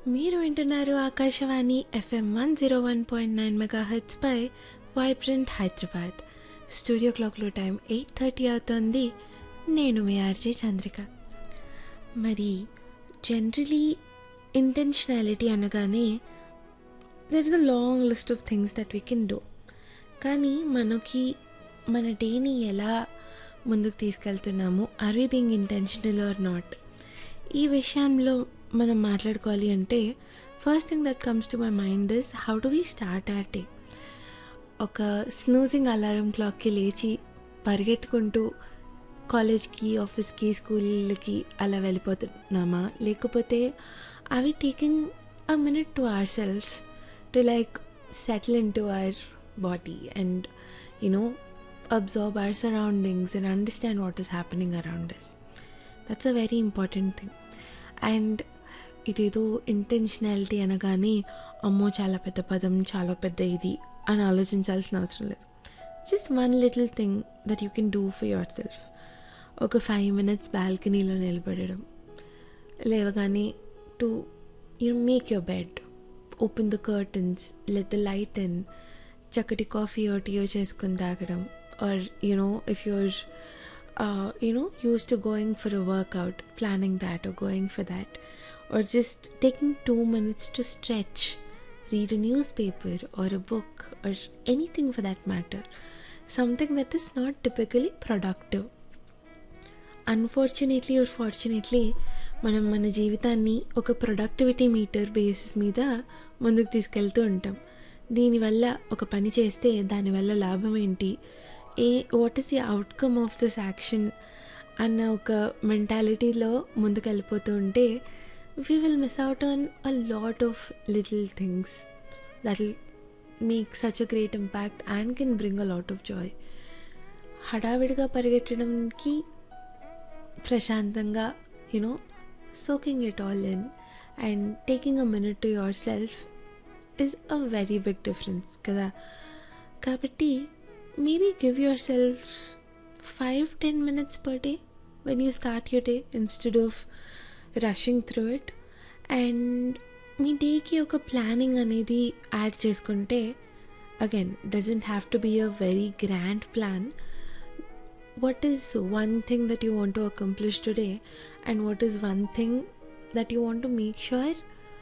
మీరు వింటున్నారు Akashvani FM one zero one point nine mega హెచ్పై వైబ్రెంట్ హైదరాబాద్ స్టూడియో క్లాక్లో టైం ఎయిట్ థర్టీ అవుతుంది నేను మీ ఆర్జే చంద్రిక మరి జనరలీ ఇంటెన్షనాలిటీ అనగానే there is a long list of things that we can do కానీ మనకి మన డేని ఎలా ముందుకు తీసుకెళ్తున్నాము are we being intentional or not ఈ విషయంలో మనం మాట్లాడుకోవాలి అంటే first thing that comes to my mind is how do we start our day ఒక స్నూజింగ్ అలారం క్లాక్కి లేచి పరిగెట్టుకుంటూ కాలేజ్కి ఆఫీస్కి స్కూల్కి అలా వెళ్ళిపోతున్నామా లేకపోతే అవి taking a minute to ourselves to like settle into our body and you know observe our surroundings and understand what is happening around us that's a very important thing and ఇదేదో intentionality అనగానే అమ్మో చాలా పెద్ద పదం చాలా పెద్ద ఇది అని ఆలోచించాల్సిన అవసరం లేదు just one little thing that you can do for yourself ఒక ఫైవ్ మినిట్స్ బాల్కనీలో నిలబడడం లేవగానే to you make your bed open the curtains let the light in చక్కటి కాఫీ ఓ టీయో చేసుకుని తాగడం or you know if your uh, you know, used to going for a workout, planning that or going for that, or just taking two minutes to stretch, read a newspaper or a book or anything for that matter, something that is not typically productive. Unfortunately or fortunately మనం మన జీవితాన్ని ఒక productivity metre basis మీద ముందుకు తీసుకెళ్తూ ఉంటాం దీనివల్ల ఒక పని చేస్తే దానివల్ల లాభం ఏంటి ఏ what is the outcome of this action అన్న ఒక మెంటాలిటీలో ముందుకు వెళ్ళిపోతూ ఉంటే we will miss out on a lot of little things that will make such a great impact and can bring a lot of joy హడావిడిగా పరిగెట్టడంకి ప్రశాంతంగా you know soaking it all in and taking a minute to yourself is a very big difference కదా కాబట్టి maybe give yourself 5 10 minutes per day when you start your day instead of rushing through it and మీ డేకి ఒక planning అనేది add చేసుకుంటే again doesn't have to be a very grand plan what is one thing that you want to accomplish today and what is one thing that you want to make sure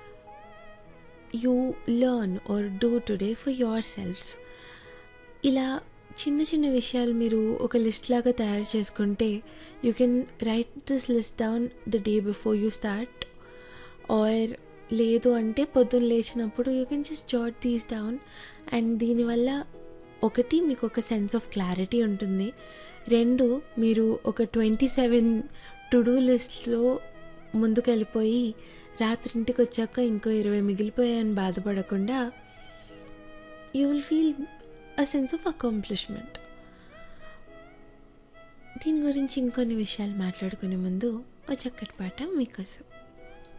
you learn or do today for yourselves ఇలా చిన్న చిన్న విషయాలు మీరు ఒక list లాగా తయారు చేసుకుంటే you can write this list down the day before you start or లేదు అంటే పొద్దున్న లేచినప్పుడు you can just jot these down and దీనివల్ల ఒకటి మీకు ఒక సెన్స్ ఆఫ్ క్లారిటీ ఉంటుంది రెండు మీరు ఒక ట్వంటీ సెవెన్ టు డూ లిస్ట్లో ముందుకు వెళ్ళిపోయి రాత్రి ఇంటికి వచ్చాక ఇంకో ఇరవై మిగిలిపోయాయని బాధపడకుండా you will feel a sense of accomplishment దీని గురించి ఇంకొన్ని విషయాలు మాట్లాడుకునే ముందు ఓ చక్కటి పాట మీకోసం